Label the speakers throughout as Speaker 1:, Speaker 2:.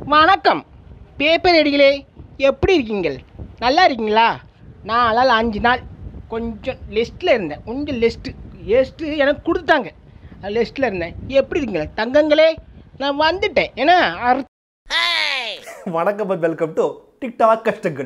Speaker 1: வணக்கம் பேப்பர் அடிகளே எப்படி இருக்கீங்கள் நல்லா இருக்கீங்களா நான் அதால் அஞ்சு நாள் கொஞ்சம் லிஸ்ட்டில் இருந்தேன் கொஞ்சம் லிஸ்ட்டு லிஸ்ட்டு எனக்கு கொடுத்தாங்க லிஸ்ட்டில் இருந்தேன் எப்படி இருக்கீங்க தங்கங்களே நான் வந்துட்டேன் ஏன்னா அர்
Speaker 2: வணக்கம் வெல்கம் டு டிக்டாக் கஷ்டங்கள்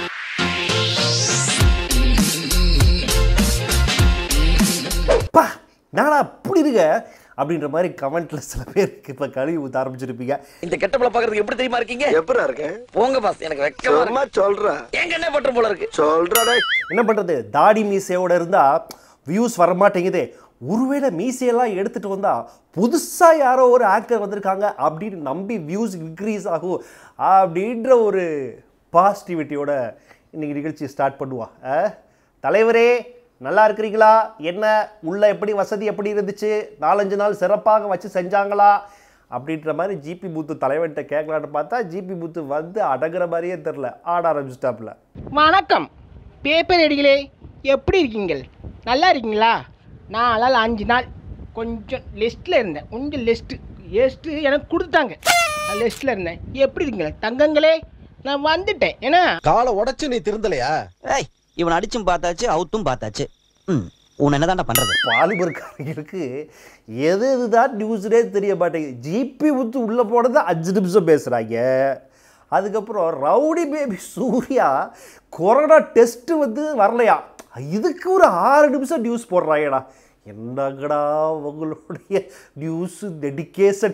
Speaker 2: பா நானா அப்படி இருக்க அப்படின்ற மாதிரி கமெண்ட்ல சில பேருக்கு இப்போ கழுவி ஊற்ற ஆரம்பிச்சிருப்பீங்க
Speaker 3: இந்த கெட்டப்பல பாக்குறதுக்கு எப்படி தெரியுமா இருக்கீங்க
Speaker 4: எப்படா இருக்கேன்
Speaker 3: போங்க பாஸ் எனக்கு வெக்கமா
Speaker 4: சும்மா
Speaker 3: இருக்கு
Speaker 4: சொல்றா
Speaker 3: எங்க என்ன பண்ற போல இருக்கு
Speaker 4: சொல்றாடா
Speaker 2: என்ன பண்ணுறது தாடி மீசையோட இருந்தால் வியூஸ் வரமாட்டேங்குதே ஒருவேளை மீசையெல்லாம் எடுத்துகிட்டு வந்தால் புதுசாக யாரோ ஒரு ஆங்கர் வந்திருக்காங்க அப்படின்னு நம்பி வியூஸ் இன்க்ரீஸ் ஆகும் அப்படின்ற ஒரு பாசிட்டிவிட்டியோட இன்னைக்கு நிகழ்ச்சி ஸ்டார்ட் பண்ணுவா ஆ? தலைவரே நல்லா இருக்கிறீங்களா என்ன உள்ள எப்படி வசதி எப்படி இருந்துச்சு நாலஞ்சு நாள் சிறப்பாக வச்சு செஞ்சாங்களா அப்படின்ற மாதிரி ஜிபி பூத்து தலைவன்கிட்ட கேட்கலான்னு பார்த்தா ஜிபி பூத்து வந்து அடங்குற மாதிரியே தெரில ஆட ஆரம்பிச்சிட்டாப்புல
Speaker 1: வணக்கம் பேப்பர் அடிகளே எப்படி இருக்கீங்கள் நல்லா இருக்கீங்களா நான் அதால் அஞ்சு நாள் கொஞ்சம் லிஸ்ட்டில் இருந்தேன் கொஞ்சம் லிஸ்ட்டு லிஸ்ட்டு எனக்கு கொடுத்தாங்க லிஸ்ட்டில் இருந்தேன் எப்படி இருக்கீங்க தங்கங்களே நான் வந்துட்டேன் ஏன்னா
Speaker 4: காலை உடைச்சு நீ திருந்தலையா
Speaker 5: ஏய் இவன் அடிச்சும் பார்த்தாச்சு அவுத்தும் பார்த்தாச்சு ம் உன் என்னதான்டா பண்றது
Speaker 2: பாலிபர்காரங்களுக்கு எது எதுதான் நியூஸ்னே தெரிய மாட்டேங்குது ஜிபி ஊத்து உள்ளே போனது அஞ்சு நிமிஷம் பேசுகிறாங்க அதுக்கப்புறம் rowdy baby Surya corona test வந்து வரலையா இதுக்கு ஒரு ஆறு நிமிஷம் நியூஸ் போடுறாங்கடா என்னங்கடா உங்களுடைய நியூஸு டெடிக்கேஷன்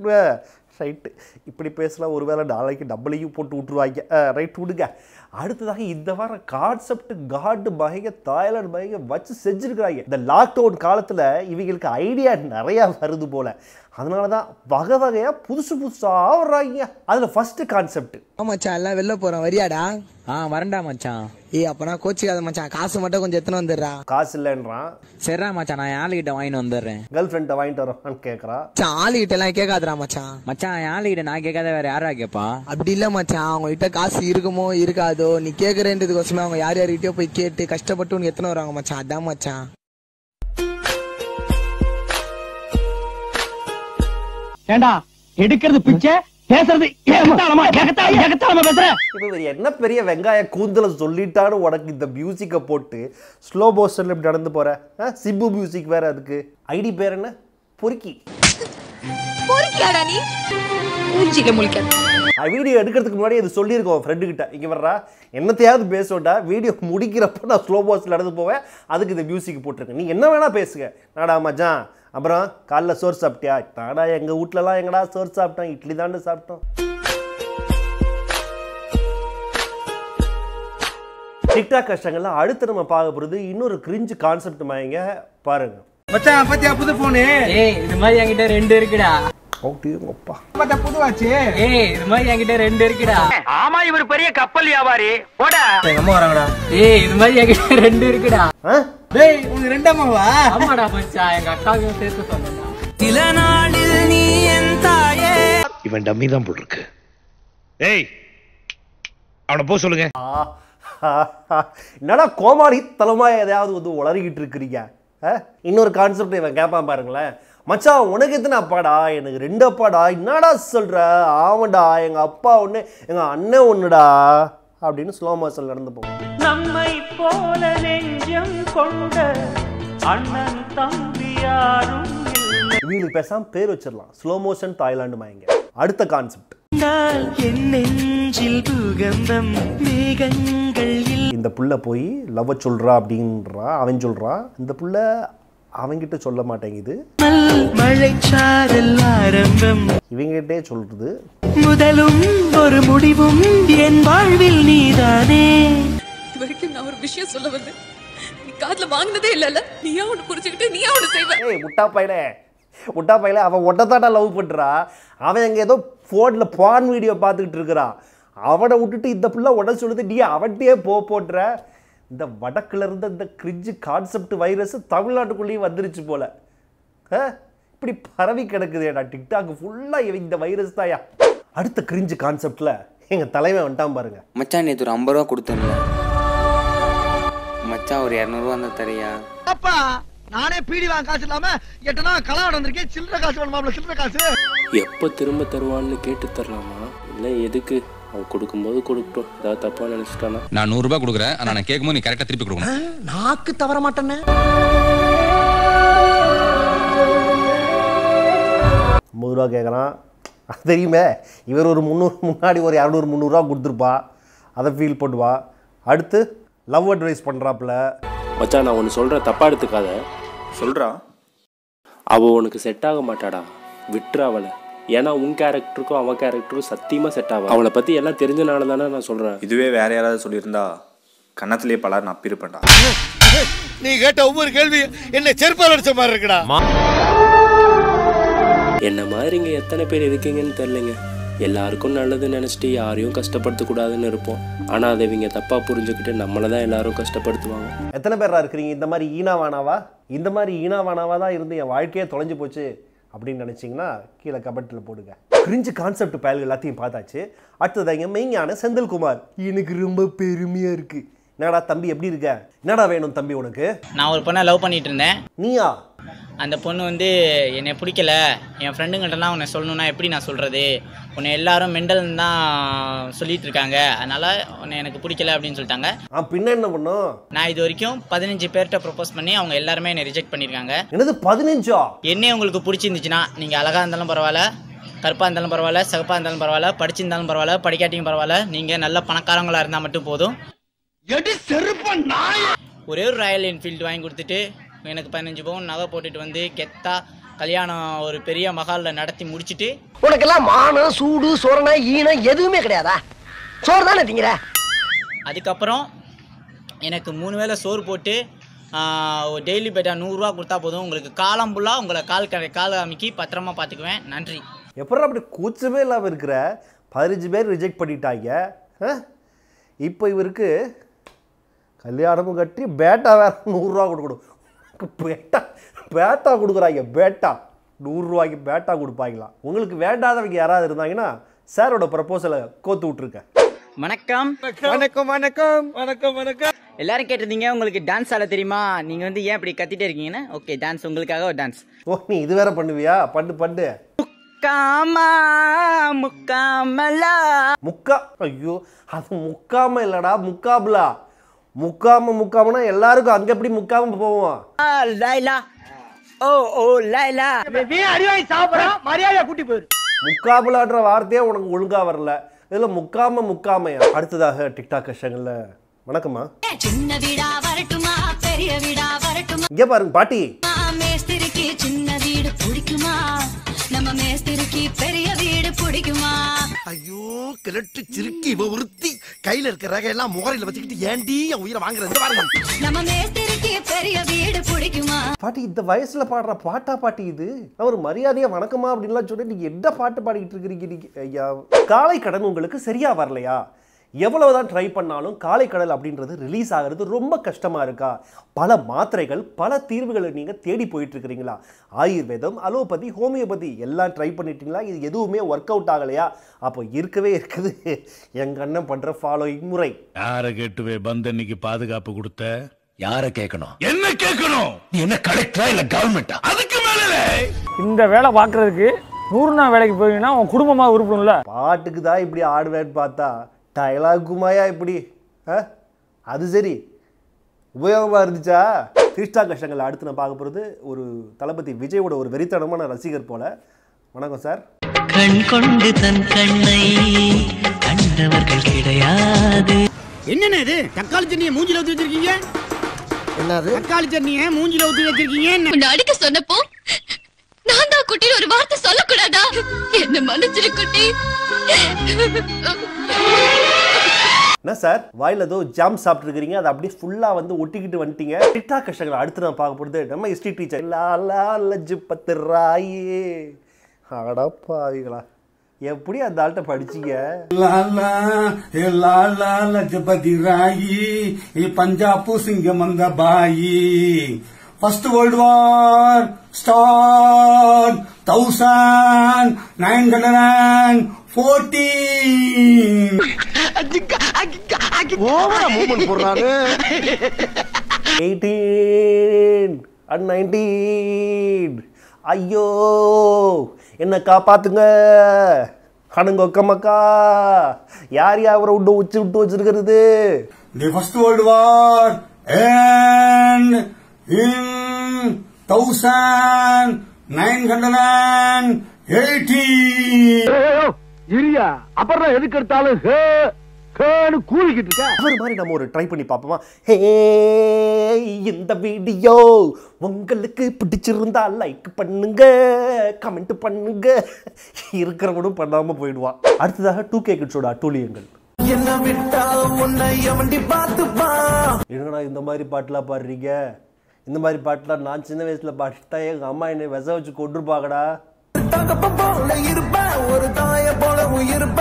Speaker 2: ரைட்டு இப்படி பேசலாம் ஒருவேளை நாளைக்கு நம்மளையும் போட்டு விட்ருவாங்க ரைட் விடுங்க அடுத்ததாக இந்த வாரம் கான்செப்ட் காடு பயங்க தாய்லாந்து பயங்க வச்சு செஞ்சுருக்கிறாங்க இந்த லாக்டவுன் காலத்தில் இவங்களுக்கு ஐடியா நிறையா வருது போல் அதனால தான் வகை வகையாக புதுசு புதுசாக வர்றாங்க அதில் ஃபஸ்ட்டு கான்செப்ட்
Speaker 6: ஆ மச்சான் எல்லாம் வெளில போறோம் வரியாடா
Speaker 7: ஆ வரண்டா மச்சான்
Speaker 6: ஏய் அப்பனா கோச்சிக்காத மச்சான் காசு மட்டும் கொஞ்சம் எத்தனை வந்துடுறா
Speaker 2: காசு இல்லைன்றான்
Speaker 7: சரிடா மச்சான் நான் என் ஆளுகிட்ட வாங்கிட்டு வந்துடுறேன்
Speaker 2: கேர்ள் ஃப்ரெண்டை வாங்கிட்டு வரோன்னு கேட்குறான்
Speaker 6: மச்சான் ஆளுகிட்ட எல்லாம் கேட்காதடா மச்சான்
Speaker 7: மச்சான் என் ஆளுகிட்ட நான் கேட்காத வேற யாரா கேப்பா
Speaker 6: அப்படி இல்ல மச்சான் அவங்க கிட்ட காசு இருக்குமோ இருக்காதோ நீ கேக்குறேன்றதுக்கோசமே அவங்க யார் யார்கிட்டயோ போய் கேட்டு கஷ்டப்பட்டு உனக்கு எத்தனை வராங்க மச்சான் அதான் மச்சான்
Speaker 8: ஏண்டா எடுக்கிறது பிச்சை பேசுறது ஏகத்தாளமா ஏகத்தாளமா ஏகத்தாளமா பேசுற
Speaker 2: இப்போ இவர் என்ன பெரிய வெங்காய கூந்தலை சொல்லிட்டான்னு உனக்கு இந்த மியூசிக்கை போட்டு ஸ்லோ மோஷனில் இப்படி நடந்து போற ஆ, சிம்பு மியூசிக் வேற அதுக்கு ஐடி பேர் என்ன பொறுக்கி
Speaker 9: பொறுக்கியாடா நீ மூஞ்சில முழிக்க
Speaker 2: வீடியோ எடுக்கிறதுக்கு முன்னாடி இது சொல்லியிருக்கோம் ஃப்ரெண்டு கிட்ட இங்கே வர்றா என்னத்தையாவது பேசோண்டா வீடியோ முடிக்கிறப்ப நான் ஸ்லோ மோஷன் நடந்து போவேன் அதுக்கு இந்த மியூசிக் போட்டிருக்கேன் நீ என்ன வேணா பேசுங்க நாடா மச்சான் அப்புறம் காலைல சோறு சாப்பிட்டியா நாடா எங்கள் வீட்லலாம் எங்கடா சோறு சாப்பிட்டோம் இட்லி தானே சாப்பிட்டோம் டிக்டாக் கஷ்டங்கள்ல அடுத்து நம்ம பார்க்க போகிறது இன்னொரு கிரிஞ்சு கான்செப்ட் மாயங்க பாருங்க
Speaker 6: மச்சான் பாத்தியா புது போனு
Speaker 8: ஏய் இது மாதிரி என்கிட்ட ரெண்டு இருக்குடா
Speaker 2: ஓட்டிங்கப்பா
Speaker 6: பார்த்தா புதுவாச்சு
Speaker 8: ஏய் இது மாதிரி என்கிட்ட ரெண்டு இருக்குடா
Speaker 3: ஆமா இவர் பெரிய கப்பல் வியாபாரி போடா
Speaker 6: எங்க அம்மா வராங்கடா
Speaker 8: ஏய் இது மாதிரி என்கிட்ட ரெண்டு இருக்குடா
Speaker 2: ஆ
Speaker 6: டேய் உனக்கு ரெண்டாமாவா
Speaker 8: ஆமாடா மச்சான் எங்க அக்காவுக்கும் சேர்த்து சொன்னேன்
Speaker 4: இவன் டம்மி தான் போட்டிருக்கு ஏய் அவனை போக சொல்லுங்க
Speaker 2: என்னடா கோமாளி தலமா எதையாவது வந்து உளறிக்கிட்டு இருக்கிறீங்க ஆ? இன்னொரு கான்செப்ட் இவன் கேட்பான் பாருங்களேன் மச்சான் உனக்கு எத்தனை அப்பாடா எனக்கு ரெண்டு அப்பாடா என்னடா சொல்ற ஆமாடா எங்க அப்பா ஒன்று எங்க அண்ணன் ஒன்றுடா அப்படின்னு ஸ்லோ மோஷன் நடந்து போவோம்
Speaker 8: நம்மை போல நெஞ்சம் கொண்ட அண்ணன் தம்பி யாரும்
Speaker 2: இவங்களுக்கு பேசாம பேர் வச்சிடலாம் ஸ்லோ மோஷன் தாய்லாண்டு மயங்க அடுத்த கான்செப்ட்
Speaker 8: என் நெஞ்சில் பூகம்பம் மேகங்கள்
Speaker 2: இந்த புள்ள போய் லவ் சொல்றா அப்படின்றான் அவன் சொல்றான் இந்த புள்ள அவன்கிட்ட சொல்ல மாட்டேங்குது
Speaker 8: மழைச்சாரல் ஆரம்பம்
Speaker 2: இவங்கிட்டே சொல்றது
Speaker 8: முதலும் ஒரு முடிவும் என் வாழ்வில் நீதானே
Speaker 9: இது வரைக்கும் நான் ஒரு விஷயம் சொல்ல வந்தேன் நீ காதுல வாங்கினதே இல்லல்ல நீயா ஒண்ணு புரிஞ்சுக்கிட்டு நீயா ஒண்ணு செய்வ
Speaker 2: ஏய் முட்டா பையலே முட்டா பையலே அவன் ஒட்டத்தாட்டா லவ் பண்ணுறா அவன் அங்கே ஏதோ ஃபோனில் பான் வீடியோ பார்த்துக்கிட்டு இருக்கிறான் அவனை விட்டுட்டு இந்த புள்ள உட சொல்லுது நீ அவன்கிட்டயே போ போட்டுற இந்த வடக்குல இருந்த இந்த கிரிஞ்சு கான்செப்ட் வைரஸ் தமிழ்நாட்டுக்குள்ளேயும் வந்துருச்சு போல ஆ? இப்படி பரவி கிடக்குதேடா டிக்டாக் ஃபுல்லாக இந்த வைரஸ் தாயா அடுத்த கிரிஞ்சு கான்செப்டில் எங்கள் தலைவன் வந்துட்டான் பாருங்க
Speaker 10: மச்சான் நேற்று ஒரு ஐம்பது ரூபா கொடுத்தேன்ல மச்சான் ஒரு இரநூறுவா இருந்தால் தரியா
Speaker 6: அப்பா நானே பீடி வாங்க காசு இல்லாம எட்டனா கலாடம் வந்திருக்கேன் சில்லற காசு வேணுமாப்ல சில்லற காசு
Speaker 11: எப்போ திரும்ப தருவான்னு கேட்டு தரலாமா இல்லை எதுக்கு அவன் கொடுக்கும்போது கொடுக்கட்டும் ஏதாவது தப்பாக நினச்சிட்டானா
Speaker 12: நான் நூறு ரூபாய் கொடுக்குறேன் ஆனா நான் கேட்கும்போது நீ கரெக்டா திருப்பி கொடுக்கணும்
Speaker 13: நாக்கு தவற மாட்டேன்னு
Speaker 2: ஐம்பது ரூபா கேட்குறான் அது தெரியுமே இவர் ஒரு முந்நூறு முன்னாடி ஒரு இரநூறு முந்நூறுரூவா கொடுத்துருப்பா அதை ஃபீல் பண்ணுவா அடுத்து லவ் அட்வைஸ் பண்ணுறாப்புல
Speaker 11: மச்சான் நான் ஒன்று சொல்கிறேன் தப்பாக எடுத்துக்காத
Speaker 14: சொல்றா
Speaker 11: அவள் உனக்கு செட் ஆக மாட்டாடா விட்டுரு அவளை ஏன்னா உன் கேரக்டருக்கும் அவன் கேரக்டருக்கும் சத்தியமாக செட் ஆகும் அவளை பற்றி எல்லாம் தெரிஞ்சனால தானே நான் சொல்கிறேன்
Speaker 14: இதுவே வேற யாராவது சொல்லியிருந்தா கன்னத்திலேயே பலர் நப்பிருப்பேன்டா
Speaker 4: நீ கேட்ட ஒவ்வொரு கேள்வி என்ன செருப்பால் அடிச்ச மாதிரி இருக்குடா
Speaker 11: என்ன மாதிரி இங்கே எத்தனை பேர் இருக்கீங்கன்னு தெரிலங்க எல்லாருக்கும் நல்லதுன்னு நினச்சிட்டு யாரையும் கஷ்டப்படுத்தக்கூடாதுன்னு இருப்போம் ஆனால் அதை இவங்க தப்பாக புரிஞ்சுக்கிட்டு நம்மளை தான் எல்லாரும் கஷ்டப்படுத்துவாங்க
Speaker 2: எத்தனை பேரா இருக்கிறீங்க இந்த மாதிரி ஈனாவானாவா இந்த மாதிரி ஈனாவானாவா தான் இருந்து என் வாழ்க்கையே தொலைஞ்சு போச்சு அப்படின்னு நினச்சிங்கன்னா கீழே கமெண்ட்டில் போடுங்க கிரிஞ்சு கான்செப்ட் பயல்கள் எல்லாத்தையும் பார்த்தாச்சு அடுத்ததாங்க மெய்ஞான செந்தில்குமார் எனக்கு ரொம்ப பெருமையாக இருக்குது என்னடா தம்பி எப்படி இருக்க என்னடா வேணும் தம்பி உனக்கு
Speaker 15: நான் ஒரு பொண்ணை லவ் பண்ணிட்டு இருந்தேன்
Speaker 2: நீயா
Speaker 15: அந்த பொண்ணு வந்து என்னை பிடிக்கல என் ஃப்ரெண்டுங்கள்ட்டலாம் உன்னை சொல்லணும்னா எப்படி நான் சொல்கிறது உன்னை எல்லாரும் மெண்டல்னு தான் சொல்லிட்டு இருக்காங்க அதனால் உன்னை எனக்கு பிடிக்கல அப்படின்னு சொல்லிட்டாங்க
Speaker 2: ஆ பின்ன என்ன பண்ணும்
Speaker 15: நான் இது வரைக்கும் பதினஞ்சு பேர்கிட்ட ப்ரப்போஸ் பண்ணி அவங்க எல்லாருமே என்னை ரிஜெக்ட் பண்ணியிருக்காங்க
Speaker 2: என்னது பதினஞ்சா
Speaker 15: என்னே உங்களுக்கு பிடிச்சிருந்துச்சுன்னா நீங்கள் அழகாக இருந்தாலும் பரவாயில்ல கருப்பாக இருந்தாலும் பரவாயில்ல சிகப்பாக இருந்தாலும் பரவாயில்ல படிச்சிருந்தாலும் பரவாயில்ல படிக்காட்டியும் பரவாயில்ல நீங்கள் நல்ல பணக்காரங்களா இருந்தால் மட்டும் போதும் ஒரே ஒரு ராயல் என்ஃபீல்டு வாங்கி கொடுத்துட்டு எனக்கு பதினஞ்சு பவுன் நகை போட்டுட்டு வந்து கெத்தா கல்யாணம் ஒரு பெரிய மகாலில் நடத்தி முடிச்சிட்டு
Speaker 13: உனக்கெல்லாம் மானம் சூடு சோரணை ஈனம் எதுவுமே கிடையாதா சோறு தானே திங்கிற
Speaker 15: அதுக்கப்புறம் எனக்கு மூணு வேளை சோறு போட்டு டெய்லி பேட்டா நூறுரூவா கொடுத்தா போதும் உங்களுக்கு காலம் ஃபுல்லாக உங்களை கால் கடை கால் அமைக்கி பத்திரமா பார்த்துக்குவேன் நன்றி
Speaker 2: எப்பறம் அப்படி கூச்சமே இல்லாமல் இருக்கிற பதினஞ்சு பேர் ரிஜெக்ட் பண்ணிட்டாங்க ஆ? இப்போ இவருக்கு கல்யாணமும் கட்டி பேட்டா வேற நூறுரூவா கொடுக்கணும் பேட்டா பேட்டா கொடுக்குறாங்க பேட்டா நூறுரூவாய்க்கு பேட்டா கொடுப்பாங்களாம் உங்களுக்கு வேண்டாதவங்க யாராவது இருந்தாங்கன்னா சாரோட ப்ரப்போசலை கோத்து விட்ருக்கேன்
Speaker 15: வணக்கம்
Speaker 4: வணக்கம் வணக்கம் வணக்கம் வணக்கம்
Speaker 15: எல்லாரும் கேட்டிருந்தீங்க உங்களுக்கு டான்ஸ் ஆட தெரியுமா நீங்க வந்து ஏன் இப்படி கத்திட்டே இருக்கீங்கன்னா ஓகே டான்ஸ் உங்களுக்காக ஒரு டான்ஸ்
Speaker 2: ஓ நீ இது வேற பண்ணுவியா பண்ணு பண்ணு
Speaker 15: முக்காமா முக்காமலா
Speaker 2: முக்கா ஐயோ அது முக்காம இல்லடா முக்காபுலா முக்காம முக்காமனா எல்லாருக்கும் அங்க எப்படி முக்காம போவோம்
Speaker 15: ஆ, லைலா ஓ ஓ லைலா
Speaker 8: அறிவாய் சாப்பிடறோம் மரியாதையா கூட்டி போயிரு
Speaker 2: முக்காபுலான்ற வார்த்தையே உனக்கு ஒழுங்கா வரல இதுல முக்காம முக்காமையா அடுத்ததாக டிக்டாக் கஷ்டங்கள்ல வணக்கம்மா
Speaker 16: சின்ன வீடா வரட்டுமா பெரிய வீடா வரட்டுமா
Speaker 2: இங்க பாருங்க பாட்டி
Speaker 16: மேஸ்திரிக்கு சின்ன வீடு பிடிக்குமா நம்ம மேஸ்திரிக்கு பெரிய வீடு பிடிக்குமா
Speaker 4: ஐயோ கிழட்டு சிறுக்கி இவ உறுத்தி கையில இருக்கிற ரக எல்லாம் முகரையில வச்சுக்கிட்டு ஏண்டி என் உயிரை வாங்குறது பாருங்க
Speaker 16: நம்ம மேஸ்திரிக்கு பெரிய வீடு பிடிக்குமா
Speaker 2: பாட்டி இந்த வயசுல பாடுற பாட்டா பாட்டி இது நான் ஒரு மரியாதையா வணக்கமா அப்படின்லாம் சொல்லி நீங்க என்ன பாட்டு பாடிக்கிட்டு இருக்கிறீங்க நீங்க ஐயா காலை கடன் உங்களுக்கு சரியா வரலையா எவ்வளவுதான் ட்ரை பண்ணாலும் காலை கடல் அப்படின்றது ரிலீஸ் ஆகிறது ரொம்ப கஷ்டமா இருக்கா பல மாத்திரைகள் பல தீர்வுகளை நீங்க தேடி போயிட்டு இருக்கிறீங்களா ஆயுர்வேதம் அலோபதி ஹோமியோபதி எல்லாம் ட்ரை பண்ணிட்டீங்களா இது எதுவுமே ஒர்க் அவுட் ஆகலையா அப்போ இருக்கவே இருக்குது எங்க அண்ணன் பண்ற ஃபாலோயிங் முறை
Speaker 17: யார கேட்டுவே பந்த இன்னைக்கு பாதுகாப்பு கொடுத்த யார கேட்கணும் என்ன கேட்கணும் நீ என்ன கலெக்டரா இல்ல கவர்மெண்டா அதுக்கு மேல
Speaker 8: இந்த வேலை பார்க்கறதுக்கு நூறு நாள் வேலைக்கு போயிங்கன்னா உன் குடும்பமா உருப்பணும்ல
Speaker 2: பாட்டுக்கு தான் இப்படி ஆடுவேன்னு பார்த்தா டயலாக்குமாயா இப்படி ஆ அது சரி உபயோகமாக இருந்துச்சா கிருஷ்ணா கஷ்டங்கள் அடுத்து நான் பார்க்க போகிறது ஒரு தளபதி விஜயோட ஒரு வெறித்தனமான ரசிகர் போல வணக்கம் சார்
Speaker 18: கண் கொண்டு தன் கண்ணை கண்டவர்கள் கிடையாது
Speaker 8: என்னண்ணே இது தக்காளி சட்னியை மூஞ்சில ஊத்தி வச்சிருக்கீங்க
Speaker 13: என்னது
Speaker 8: தக்காளி சட்னியை மூஞ்சில ஊத்தி வச்சிருக்கீங்க என்ன?
Speaker 9: உன்னை அடிக்க சொன்னப்போ நான் தான் குட்டின்னு ஒரு வார்த்தை சொல்லக்கூடாதா என்ன மன்னிச்சிரு குட்டி
Speaker 2: என்ன சார் வாயில் ஏதோ ஜாம் சாப்பிட்ருக்கிறீங்க அதை அப்படியே ஃபுல்லாக வந்து ஒட்டிக்கிட்டு வந்துட்டீங்க டிக்டாக் கஷ்டங்கள் அடுத்து நான் பார்க்க போகிறது நம்ம ஹிஸ்ட்ரி டீச்சர் லாலா லஜ்ஜு பத்து ராயே அடப்பாவிகளா எப்படி அந்த ஆள்கிட்ட படிச்சீங்க
Speaker 19: லாலா ஏ லாலா லஜபதி ராயி ஏ பஞ்சாபு சிங்கமந்த பாயி first world war start thousand nine hundred and fourteen
Speaker 4: ஓவரா மூமெண்ட் போடுறானு
Speaker 2: எயிட்டீன் அண்ட் நைன்டீன் ஐயோ என்ன காப்பாத்துங்க கணுங்க கம்மக்கா யார் யார் அவரை விட்டு உச்சி விட்டு வச்சிருக்கிறது
Speaker 19: The First World War and in 1980.
Speaker 8: இரியா அப்புறம் எதுக்கு எடுத்தாலும் ஹே ஹேன்னு கூவிக்கிட்டு இருக்க
Speaker 2: அவர் மாதிரி நம்ம ஒரு ட்ரை பண்ணி பார்ப்போமா ஹே இந்த வீடியோ உங்களுக்கு பிடிச்சிருந்தா லைக் பண்ணுங்க கமெண்ட் பண்ணுங்க இருக்கிறவனும் பண்ணாம போயிடுவான் அடுத்ததாக டூ கே கிட்ஸோட அட்டூழியங்கள்
Speaker 4: என்ன விட்டா உன்னை எவண்டி பார்த்துப்பா
Speaker 2: என்னடா இந்த மாதிரி பாட்டுலாம் பாடுறீங்க இந்த மாதிரி பாட்டுலாம் நான் சின்ன வயசுல பாடிட்டு தான் எங்க அம்மா என்னை விச வச்சு கொண்டிருப்பாங்கடா
Speaker 4: போல இருப்ப ஒரு தாய போல உயிர்ப்ப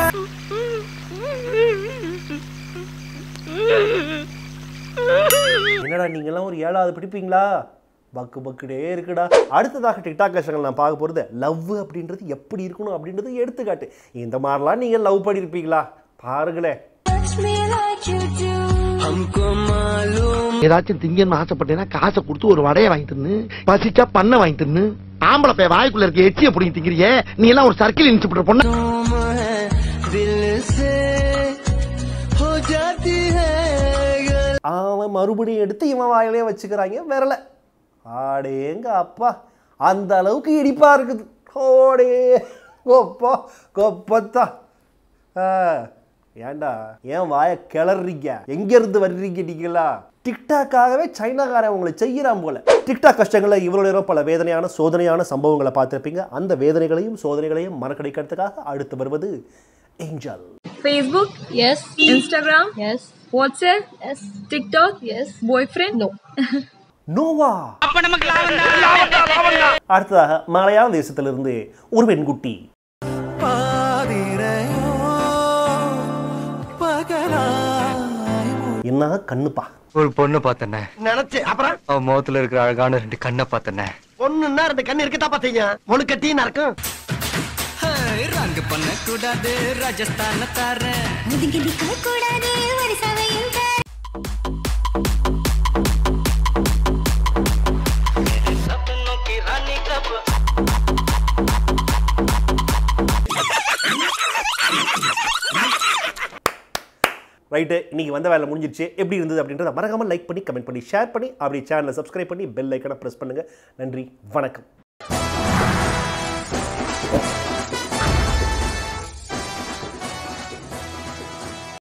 Speaker 2: என்னடா நீங்கெல்லாம் ஒரு ஏழாவது படிப்பீங்களா பக்கு பக்குடே இருக்குடா அடுத்ததாக டிக்டாக் கஷ்டங்கள் நான் பார்க்க போகிறது லவ் அப்படின்றது எப்படி இருக்கணும் அப்படின்றது எடுத்துக்காட்டு இந்த மாதிரிலாம் நீங்கள் லவ் பண்ணியிருப்பீங்களா பாருங்களேன்
Speaker 8: ஏதாச்சும் திங்கன்னு ஆசைப்பட்டேன்னா காசை கொடுத்து ஒரு வடையை வாங்கி தின்னு பசிச்சா பண்ண வாங்கி தின்னு ஆம்பளை பைய வாய்க்குள்ள இருக்க எச்சிய புடிங்கி திங்கிறியே நீ எல்லாம் ஒரு சர்க்கிள் இன்ஸ்பெக்டர் பொண்ணு
Speaker 2: அவன் மறுபடியும் எடுத்து இவன் வாயிலே வச்சுக்கிறாங்க விரல ஆடேங்க அப்பா அந்த அளவுக்கு இடிப்பா இருக்குது ஓடே கொப்பா கொப்பத்தா ஆ, ஏன்டா ஏன் வாயை கிளறீங்க எங்கேருந்து வர்றீங்க நீங்களா டிக்டாக்காகவே சைனாக்காரன் உங்களை செய்யறான் போல டிக்டாக் கஷ்டங்களை இவ்வளோ நேரம் பல வேதனையான சோதனையான சம்பவங்களை பார்த்துருப்பீங்க அந்த வேதனைகளையும் சோதனைகளையும் மறக்கடிக்கிறதுக்காக அடுத்து வருவது Angel
Speaker 9: Facebook? Yes. Instagram? Yes. WhatsApp? Yes. TikTok? Yes. Boyfriend? No.
Speaker 2: நோவா அடுத்ததாக மலையாள தேசத்திலிருந்து ஒரு பெண்குட்டி என்ன கண்ணுப்பா
Speaker 13: ஒரு பொண்ணு பார்த்தனே
Speaker 4: நினைச்சு அப்புறம்
Speaker 13: அவன் முகத்துல இருக்கிற அழகான ரெண்டு கண்ணை பார்த்தனே
Speaker 4: பொண்ணுன்னா ரெண்டு கண்ணு இருக்கட்டா பாத்தீங்க முழுக்கட்டின்னு இருக்கும்
Speaker 18: ரங்கு பண்ண கூடாது ராஜஸ்தான தாரேன்
Speaker 16: கூடாது ஒரு சபையும்
Speaker 2: ரைட்டு இன்னைக்கு வந்த வேலை முடிஞ்சிருச்சு எப்படி இருந்தது அப்படின்றத மறக்காம லைக் பண்ணி கமெண்ட் பண்ணி ஷேர் பண்ணி அப்படி சேனலை சப்ஸ்கிரைப் பண்ணி பெல் ஐக்கனை ப்ரெஸ் பண்ணுங்க நன்றி வணக்கம்